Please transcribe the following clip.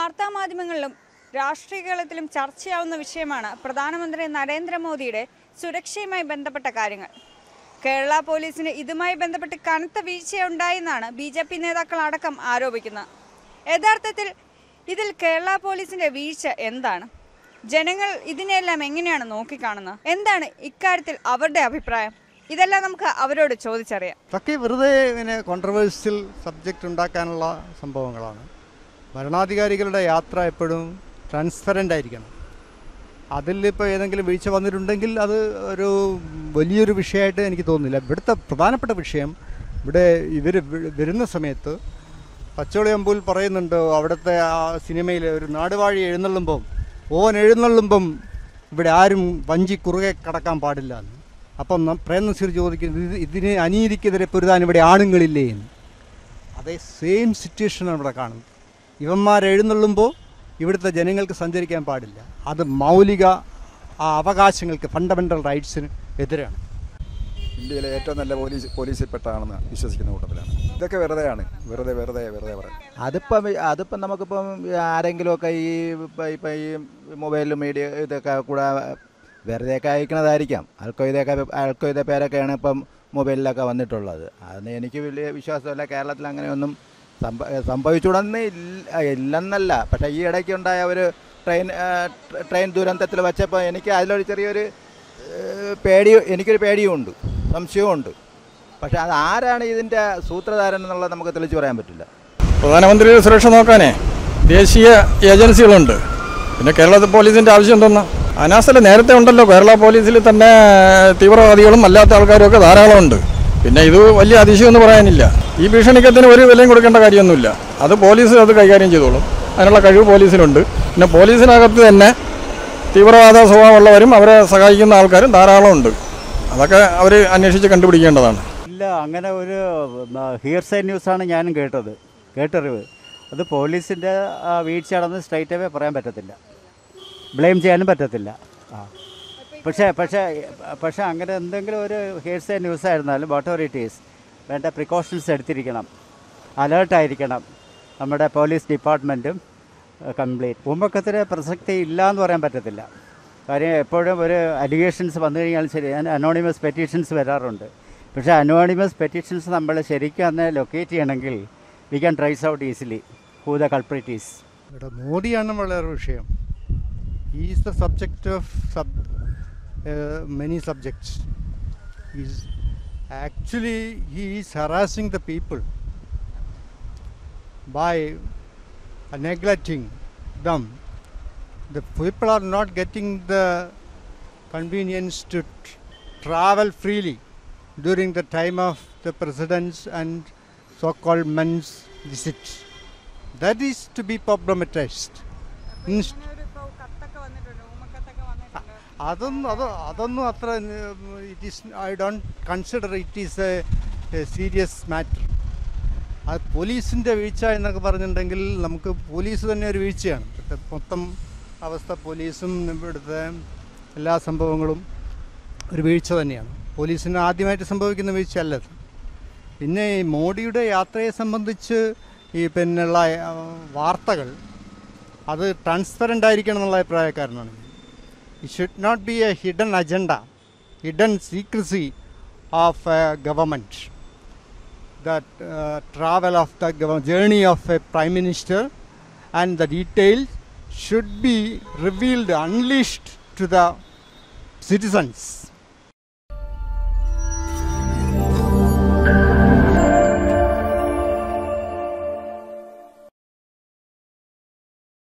വാർത്താമാധ്യമങ്ങളിലും രാഷ്ട്രീയ കേരളത്തിലും ചർച്ചയാവുന്ന വിഷയമാണ് പ്രധാനമന്ത്രി നരേന്ദ്രമോദിയുടെ സുരക്ഷയുമായി ബന്ധപ്പെട്ട കാര്യങ്ങൾ കേരള പോലീസിന് ഇതുമായി ബന്ധപ്പെട്ട് കനത്ത വീഴ്ചയുണ്ടായെന്നാണ് ബി ജെ പി നേതാക്കൾ അടക്കം ആരോപിക്കുന്നത് യഥാർത്ഥത്തിൽ ഇതിൽ കേരള പോലീസിന്റെ വീഴ്ച എന്താണ് ജനങ്ങൾ ഇതിനെല്ലാം എങ്ങനെയാണ് നോക്കിക്കാണുന്നത് എന്താണ് ഇക്കാര്യത്തിൽ അവരുടെ അഭിപ്രായം ഇതെല്ലാം നമുക്ക് അവരോട് ചോദിച്ചറിയാം ഇതൊക്കെ വെറുതെ ഇങ്ങനെ കോൺട്രവേഴ്സ്യൽ സബ്ജക്റ്റ് ഉണ്ടാക്കാനുള്ള സംഭവങ്ങളാണ് ഭരണാധികാരികളുടെ യാത്ര എപ്പോഴും ട്രാൻസ്പെറൻ്റ് ആയിരിക്കണം അതിൽ ഇപ്പോൾ ഏതെങ്കിലും വീഴ്ച വന്നിട്ടുണ്ടെങ്കിൽ അത് ഒരു വലിയൊരു വിഷയമായിട്ട് എനിക്ക് തോന്നുന്നില്ല ഇവിടുത്തെ പ്രധാനപ്പെട്ട വിഷയം ഇവിടെ ഇവർ വരുന്ന സമയത്ത് പച്ചോളിയമ്പൂൽ പറയുന്നുണ്ട് അവിടുത്തെ ആ സിനിമയിൽ ഒരു നാടുവാഴി എഴുന്നള്ളുമ്പം ഓൻ എഴുന്നള്ളുമ്പം ഇവിടെ ആരും വഞ്ചി കുറുകെ കടക്കാൻ പാടില്ല എന്ന് അപ്പം ന- പ്രേം നസീർ ചോദിക്കുന്നത് ഇത് ഇതിന് അനീതിക്കെതിരെ പൊരുതാൻ ഇവിടെ ആണുങ്ങളില്ലേ എന്ന് അതേ സെയിം സിറ്റുവേഷനാണ് ഇവിടെ കാണുന്നത് ഇവന്മാർ എഴുന്നള്ളുമ്പോൾ ഇവിടുത്തെ ജനങ്ങൾക്ക് സഞ്ചരിക്കാൻ പാടില്ല അത് മൗലിക ആ അവകാശങ്ങൾക്ക് ഫണ്ടമെൻ്റൽ റൈറ്റ്സിന് എതിരാണ് ഇന്ത്യയിലെ ഏറ്റവും നല്ല പോലീസ് പോലീസിൽപ്പെട്ടാണെന്ന് വിശ്വസിക്കുന്ന കൂട്ടത്തിലാണ് ഇതൊക്കെ വെറുതെയാണ് വെറുതെ വെറുതെ വെറുതെ പറയാം അതിപ്പം അതിപ്പം നമുക്കിപ്പം ആരെങ്കിലുമൊക്കെ ഈ ഇപ്പം ഇപ്പം ഈ മൊബൈൽ മീഡിയ ഇതൊക്കെ കൂടെ വെറുതെയൊക്കെ അയക്കണതായിരിക്കാം അൽക്കൊയ്തൊക്കെ അൽക്കൊയ്ത പേരൊക്കെയാണ് ഇപ്പം മൊബൈലിലൊക്കെ വന്നിട്ടുള്ളത് അതിന് എനിക്ക് വലിയ വിശ്വാസമില്ല കേരളത്തിൽ അങ്ങനെയൊന്നും സംഭ സംഭവിച്ചുകൂടെന്ന് ഇല്ല ഇല്ലെന്നല്ല പക്ഷേ ഈ ഇടയ്ക്ക് ഉണ്ടായ ഒരു ട്രെയിൻ ആ, ട്ര- ട്രെയിൻ ദുരന്തത്തിൽ വെച്ചപ്പോൾ എനിക്ക് അതിലൊരു ചെറിയൊരു ഏഹ്, പേടി എനിക്കൊരു പേടിയുമുണ്ട് സംശയവുമുണ്ട് പക്ഷേ അത് ആരാണ് ഇതിൻ്റെ സൂത്രധാരൻ എന്നുള്ളത് നമുക്ക് തെളിച്ച് പറയാൻ പറ്റില്ല പ്രധാനമന്ത്രിയുടെ സുരക്ഷ നോക്കാനേ ദേശീയ ഏജൻസികളുണ്ട് പിന്നെ കേരള പോലീസിൻ്റെ ആവശ്യം എന്തെന്നാ അനാസല നേരത്തെ ഉണ്ടല്ലോ കേരള പോലീസിൽ തന്നെ തീവ്രവാദികളും അല്ലാത്ത ആൾക്കാരും ഒക്കെ ധാരാളമുണ്ട് പിന്നെ ഇത് വലിയ അതിശയമൊന്നും പറയാനില്ല ഈ ഭീഷണിക്കത്തിന് ഒരു വിലയും കൊടുക്കേണ്ട കാര്യമൊന്നുമില്ല അത് പോലീസ് അത് കൈകാര്യം ചെയ്തോളും അതിനുള്ള കഴിവ് പോലീസിനുണ്ട് പിന്നെ പോലീസിനകത്ത് തന്നെ തീവ്രവാദ സ്വഭാവമുള്ളവരും അവരെ സഹായിക്കുന്ന ആൾക്കാരും ധാരാളമുണ്ട് അതൊക്കെ അവർ അന്വേഷിച്ച് കണ്ടുപിടിക്കേണ്ടതാണ് ഇല്ല അങ്ങനെ ഒരു ഹിയർസൈ ന്യൂസാണ് ഞാനും കേട്ടത് കേട്ടറിവ് അത് പോലീസിൻ്റെ വീഴ്ചയാണെന്ന് സ്ട്രൈറ്റ് അവേ പറയാൻ പറ്റത്തില്ല ബ്ലെയിം ചെയ്യാനും പറ്റത്തില്ല ആ പക്ഷേ പക്ഷേ പക്ഷേ അങ്ങനെ എന്തെങ്കിലും ഒരു ഹിയർസൈ ന്യൂസ് ആയിരുന്നാലും വാട്ട് എവർ ഇറ്റ് ഈസ് വേണ്ട പ്രിക്കോഷൻസ് എടുത്തിരിക്കണം അലേർട്ടായിരിക്കണം നമ്മുടെ പോലീസ് ഡിപ്പാർട്ട്മെൻറ്റും കംപ്ലീറ്റ് പൂമ്പക്കത്തിന് പ്രസക്തി ഇല്ല എന്ന് പറയാൻ പറ്റത്തില്ല കാര്യം എപ്പോഴും ഒരു അലിഗേഷൻസ് വന്നു കഴിഞ്ഞാൽ ശരി അനോണിമസ് പെറ്റീഷൻസ് വരാറുണ്ട് പക്ഷേ അനോണിമസ് പെറ്റീഷൻസ് നമ്മൾ ശരിക്കും അന്ന് ലൊക്കേറ്റ് ചെയ്യണമെങ്കിൽ we can trace out easily who the culprit is ഇവിടെ മോദിയാണ് വളരെ വിഷയം is the subject of sub many subjects is actually he is harassing the people by neglecting them. The people are not getting the convenience to t- travel freely during the time of the president's and so-called men's visits. That is to be problematized. Inst- അതൊന്നും അത് അതൊന്നും അത്ര it is I don't consider it is a serious matter അത് പോലീസിൻ്റെ വീഴ്ച എന്നൊക്കെ പറഞ്ഞിട്ടുണ്ടെങ്കിൽ നമുക്ക് പോലീസ് തന്നെ ഒരു വീഴ്ചയാണ് ഇവിടുത്തെ മൊത്തം അവസ്ഥ പോലീസും ഇവിടുത്തെ എല്ലാ സംഭവങ്ങളും ഒരു വീഴ്ച തന്നെയാണ് പോലീസിന് ആദ്യമായിട്ട് സംഭവിക്കുന്ന വീഴ്ച അല്ലത് പിന്നെ ഈ മോഡിയുടെ യാത്രയെ സംബന്ധിച്ച് ഈ പിന്നുള്ള ആ, വാർത്തകൾ അത് ട്രാൻസ്പെറൻ്റ് ആയിരിക്കണം എന്നുള്ള അഭിപ്രായക്കാരനാണ് it should not be a hidden agenda hidden secrecy of a government that uh, travel of the gov- journey of a prime minister and the details should be revealed unleashed to the citizens